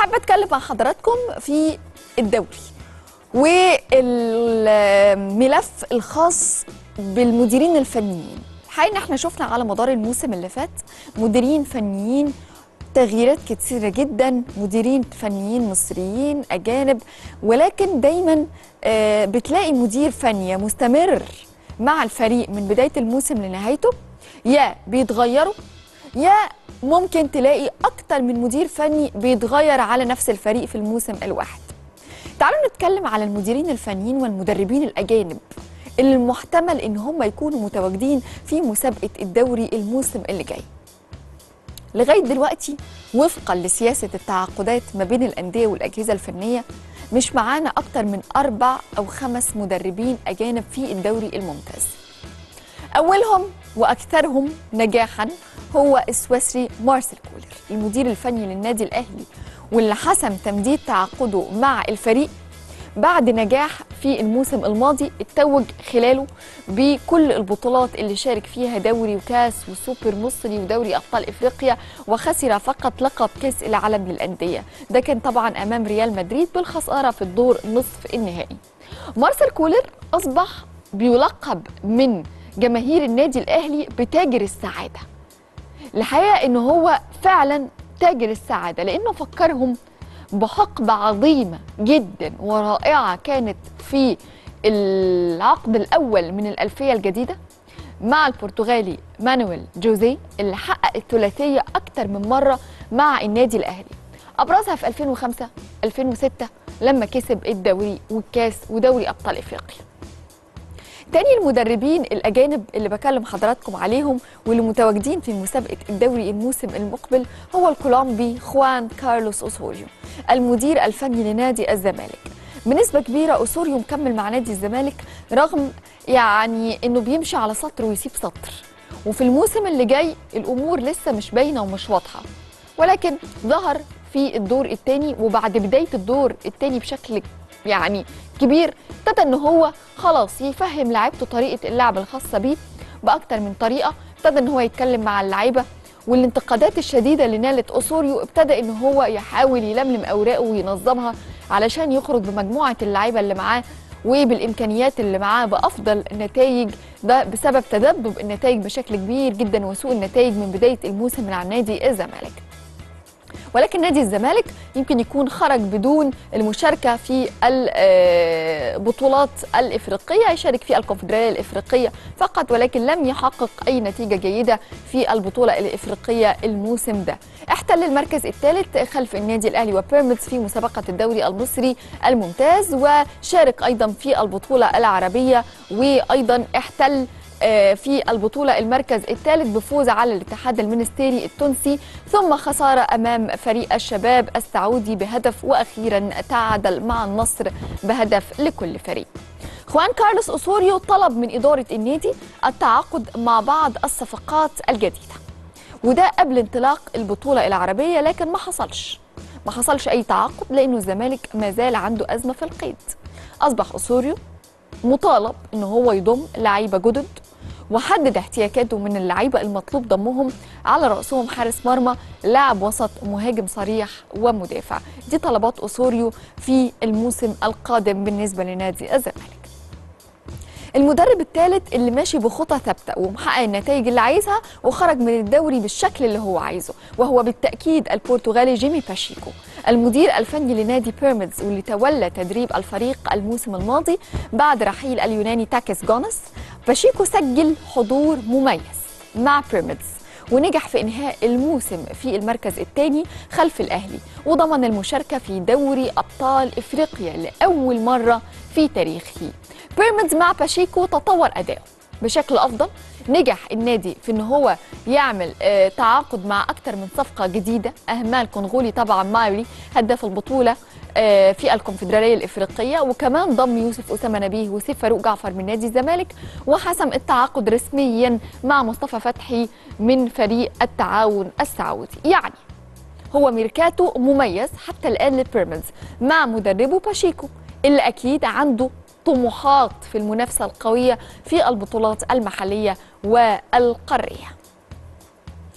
حابه اتكلم مع حضراتكم في الدوري والملف الخاص بالمديرين الفنيين الحقيقه ان احنا شفنا على مدار الموسم اللي فات مديرين فنيين تغييرات كتيرة جدا مديرين فنيين مصريين أجانب ولكن دايما آه، بتلاقي مدير فني مستمر مع الفريق من بداية الموسم لنهايته يا بيتغيروا يا ممكن تلاقي أكتر من مدير فني بيتغير على نفس الفريق في الموسم الواحد تعالوا نتكلم على المديرين الفنيين والمدربين الأجانب اللي المحتمل إن هم يكونوا متواجدين في مسابقة الدوري الموسم اللي جاي لغايه دلوقتي وفقا لسياسه التعاقدات ما بين الانديه والاجهزه الفنيه مش معانا اكتر من اربع او خمس مدربين اجانب في الدوري الممتاز. اولهم واكثرهم نجاحا هو السويسري مارسيل كولر المدير الفني للنادي الاهلي واللي حسم تمديد تعاقده مع الفريق بعد نجاح في الموسم الماضي اتوج خلاله بكل البطولات اللي شارك فيها دوري وكاس وسوبر مصري ودوري ابطال افريقيا وخسر فقط لقب كاس العالم للانديه ده كان طبعا امام ريال مدريد بالخساره في الدور نصف النهائي مارسيل كولر اصبح بيلقب من جماهير النادي الاهلي بتاجر السعاده الحقيقه ان هو فعلا تاجر السعاده لانه فكرهم بحقبة عظيمة جدا ورائعة كانت في العقد الأول من الألفية الجديدة مع البرتغالي مانويل جوزيه اللي حقق الثلاثية أكتر من مرة مع النادي الأهلي أبرزها في 2005 2006 لما كسب الدوري والكاس ودوري أبطال إفريقيا تاني المدربين الأجانب اللي بكلم حضراتكم عليهم واللي متواجدين في مسابقة الدوري الموسم المقبل هو الكولومبي خوان كارلوس أوسوريو المدير الفني لنادي الزمالك بنسبة كبيرة أوسوريو مكمل مع نادي الزمالك رغم يعني إنه بيمشي على سطر ويسيب سطر وفي الموسم اللي جاي الأمور لسه مش باينة ومش واضحة ولكن ظهر في الدور الثاني وبعد بداية الدور الثاني بشكل يعني كبير ابتدى ان هو خلاص يفهم لعيبته طريقه اللعب الخاصه بيه باكتر من طريقه ابتدى ان هو يتكلم مع اللعيبه والانتقادات الشديده اللي نالت اسوريو ابتدى ان هو يحاول يلملم اوراقه وينظمها علشان يخرج بمجموعه اللعيبه اللي معاه وبالامكانيات اللي معاه بافضل نتائج ده بسبب تذبذب النتائج بشكل كبير جدا وسوء النتائج من بدايه الموسم مع نادي الزمالك ولكن نادي الزمالك يمكن يكون خرج بدون المشاركه في البطولات الافريقيه يشارك في الكونفدراليه الافريقيه فقط ولكن لم يحقق اي نتيجه جيده في البطوله الافريقيه الموسم ده احتل المركز الثالث خلف النادي الاهلي وبيراميدز في مسابقه الدوري المصري الممتاز وشارك ايضا في البطوله العربيه وايضا احتل في البطولة المركز الثالث بفوز على الاتحاد المنستيري التونسي ثم خسارة أمام فريق الشباب السعودي بهدف وأخيرا تعادل مع النصر بهدف لكل فريق خوان كارلوس أوسوريو طلب من إدارة النادي التعاقد مع بعض الصفقات الجديدة وده قبل انطلاق البطولة العربية لكن ما حصلش ما حصلش أي تعاقد لأنه الزمالك ما زال عنده أزمة في القيد أصبح أوسوريو مطالب ان هو يضم لعيبه جدد وحدد احتياجاته من اللعيبه المطلوب ضمهم على راسهم حارس مرمى لاعب وسط مهاجم صريح ومدافع دي طلبات اسوريو في الموسم القادم بالنسبه لنادي الزمالك المدرب الثالث اللي ماشي بخطى ثابته ومحقق النتائج اللي عايزها وخرج من الدوري بالشكل اللي هو عايزه وهو بالتاكيد البرتغالي جيمي باشيكو المدير الفني لنادي بيراميدز واللي تولى تدريب الفريق الموسم الماضي بعد رحيل اليوناني تاكس جونس باشيكو سجل حضور مميز مع بيراميدز ونجح في انهاء الموسم في المركز الثاني خلف الاهلي وضمن المشاركه في دوري ابطال افريقيا لاول مره في تاريخه بيراميدز مع باشيكو تطور اداؤه بشكل افضل نجح النادي في ان هو يعمل آه تعاقد مع اكثر من صفقه جديده اهمها الكونغولي طبعا مايري هداف البطوله آه في الكونفدراليه الافريقيه وكمان ضم يوسف اسامه نبيه وسيف فاروق جعفر من نادي الزمالك وحسم التعاقد رسميا مع مصطفى فتحي من فريق التعاون السعودي يعني هو ميركاتو مميز حتى الان لبيراميدز مع مدربه باشيكو اللي اكيد عنده طموحات في المنافسة القوية في البطولات المحلية والقارية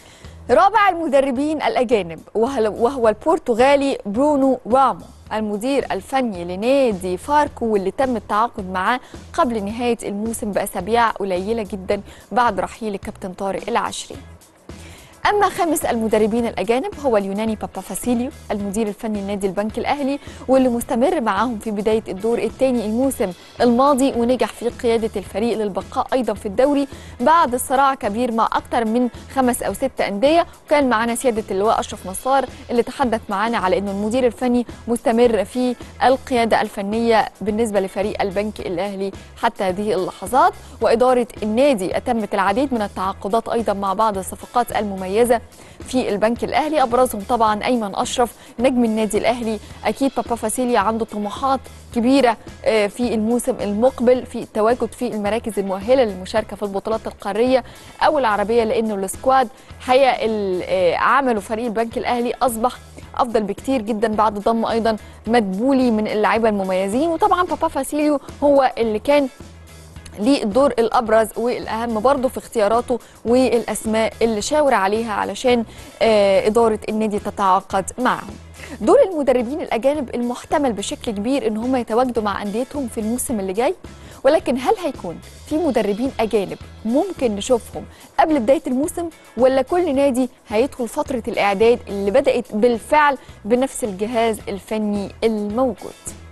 رابع المدربين الأجانب وهو البرتغالي برونو رامو المدير الفني لنادي فاركو واللي تم التعاقد معاه قبل نهاية الموسم بأسابيع قليلة جدا بعد رحيل الكابتن طارق العشري أما خامس المدربين الأجانب هو اليوناني بابا فاسيليو المدير الفني لنادي البنك الأهلي واللي مستمر معاهم في بداية الدور الثاني الموسم الماضي ونجح في قيادة الفريق للبقاء أيضا في الدوري بعد صراع كبير مع أكثر من خمس أو ست أندية وكان معنا سيادة اللواء أشرف نصار اللي تحدث معنا على أنه المدير الفني مستمر في القيادة الفنية بالنسبة لفريق البنك الأهلي حتى هذه اللحظات وإدارة النادي أتمت العديد من التعاقدات أيضا مع بعض الصفقات المميزة مميزه في البنك الاهلي ابرزهم طبعا ايمن اشرف نجم النادي الاهلي اكيد بابا فاسيليا عنده طموحات كبيره آه، في الموسم المقبل في التواجد في المراكز المؤهله للمشاركه في البطولات القاريه او العربيه لانه السكواد حقيقه آه، عمله فريق البنك الاهلي اصبح افضل بكتير جدا بعد ضم ايضا مدبولي من اللعيبه المميزين وطبعا بابا فاسيليو هو اللي كان ليه الدور الابرز والاهم برضه في اختياراته والاسماء اللي شاور عليها علشان آه، اداره النادي تتعاقد معهم دور المدربين الاجانب المحتمل بشكل كبير ان هم يتواجدوا مع انديتهم في الموسم اللي جاي ولكن هل هيكون في مدربين اجانب ممكن نشوفهم قبل بدايه الموسم ولا كل نادي هيدخل فتره الاعداد اللي بدات بالفعل بنفس الجهاز الفني الموجود